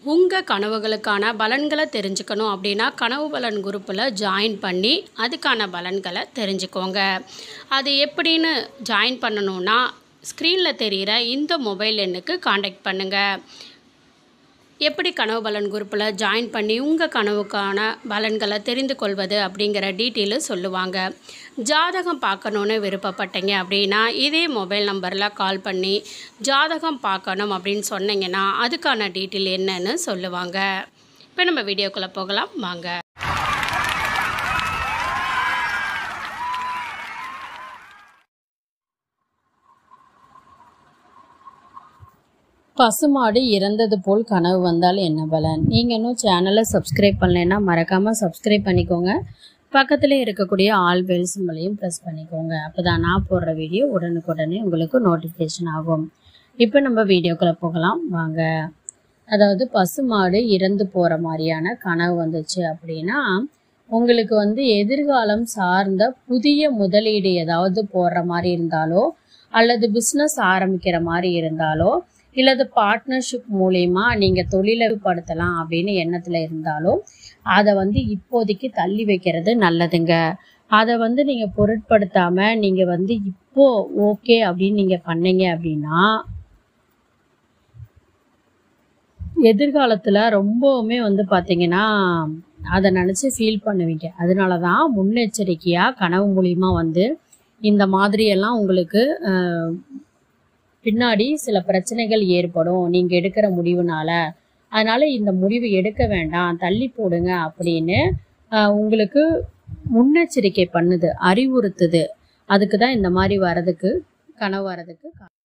உங்கள் கனவுகளுக்கான பலன்களை தெரிஞ்சுக்கணும் அப்படின்னா கனவு பலன் குரூப்பில் ஜாயின் பண்ணி அதுக்கான பலன்களை தெரிஞ்சுக்கோங்க அது எப்படின்னு ஜாயின் பண்ணணுன்னா ஸ்க்ரீனில் தெரிகிற இந்த மொபைல் எண்ணுக்கு காண்டாக்ட் பண்ணுங்கள் எப்படி கனவு பலன் குரூப்பில் ஜாயின் பண்ணி உங்கள் கனவுக்கான பலன்களை தெரிந்து கொள்வது அப்படிங்கிற டீட்டெயிலு சொல்லுவாங்க ஜாதகம் பார்க்கணுன்னு விருப்பப்பட்டீங்க அப்படின்னா இதே மொபைல் நம்பரில் கால் பண்ணி ஜாதகம் பார்க்கணும் அப்படின்னு சொன்னீங்கன்னா அதுக்கான டீட்டெயில் என்னன்னு சொல்லுவாங்க இப்போ நம்ம வீடியோக்குள்ளே போகலாம் வாங்க பசுமாடு இறந்தது போல் கனவு வந்தால் என்ன பலன் நீங்கள் இன்னும் சேனலை சப்ஸ்கிரைப் பண்ணலைன்னா மறக்காமல் சப்ஸ்கிரைப் பண்ணிக்கோங்க பக்கத்தில் இருக்கக்கூடிய ஆல் பெல் சிம்பளையும் ப்ரெஸ் பண்ணிக்கோங்க அப்போ தான் நான் போடுற வீடியோ உடனுக்குடனே உங்களுக்கு நோட்டிஃபிகேஷன் ஆகும் இப்போ நம்ம வீடியோக்குள்ளே போகலாம் வாங்க அதாவது பசுமாடு இறந்து போகிற மாதிரியான கனவு வந்துச்சு அப்படின்னா உங்களுக்கு வந்து எதிர்காலம் சார்ந்த புதிய முதலீடு ஏதாவது போடுற மாதிரி இருந்தாலோ அல்லது பிஸ்னஸ் ஆரம்பிக்கிற மாதிரி இருந்தாலோ இல்லது பார்ட்னர்ஷிப் மூலயமா நீங்கள் தொழிலை படுத்தலாம் அப்படின்னு எண்ணத்தில் இருந்தாலும் அதை வந்து இப்போதைக்கு தள்ளி வைக்கிறது நல்லதுங்க அதை வந்து நீங்கள் பொருட்படுத்தாமல் நீங்கள் வந்து இப்போ ஓகே அப்படின்னு நீங்கள் பண்ணீங்க அப்படின்னா எதிர்காலத்தில் ரொம்பவுமே வந்து பார்த்தீங்கன்னா அதை நினச்சி ஃபீல் பண்ணுவீங்க அதனால தான் முன்னெச்சரிக்கையாக கனவு மூலிமா வந்து இந்த மாதிரியெல்லாம் உங்களுக்கு அஹ், பின்னாடி சில பிரச்சனைகள் ஏற்படும் நீங்கள் எடுக்கிற முடிவுனால அதனால இந்த முடிவு எடுக்க வேண்டாம் தள்ளி போடுங்க அப்படின்னு அஹ், உங்களுக்கு முன்னெச்சரிக்கை பண்ணுது அறிவுறுத்துது அதுக்கு தான் இந்த மாதிரி வரதுக்கு கனவு வரதுக்கு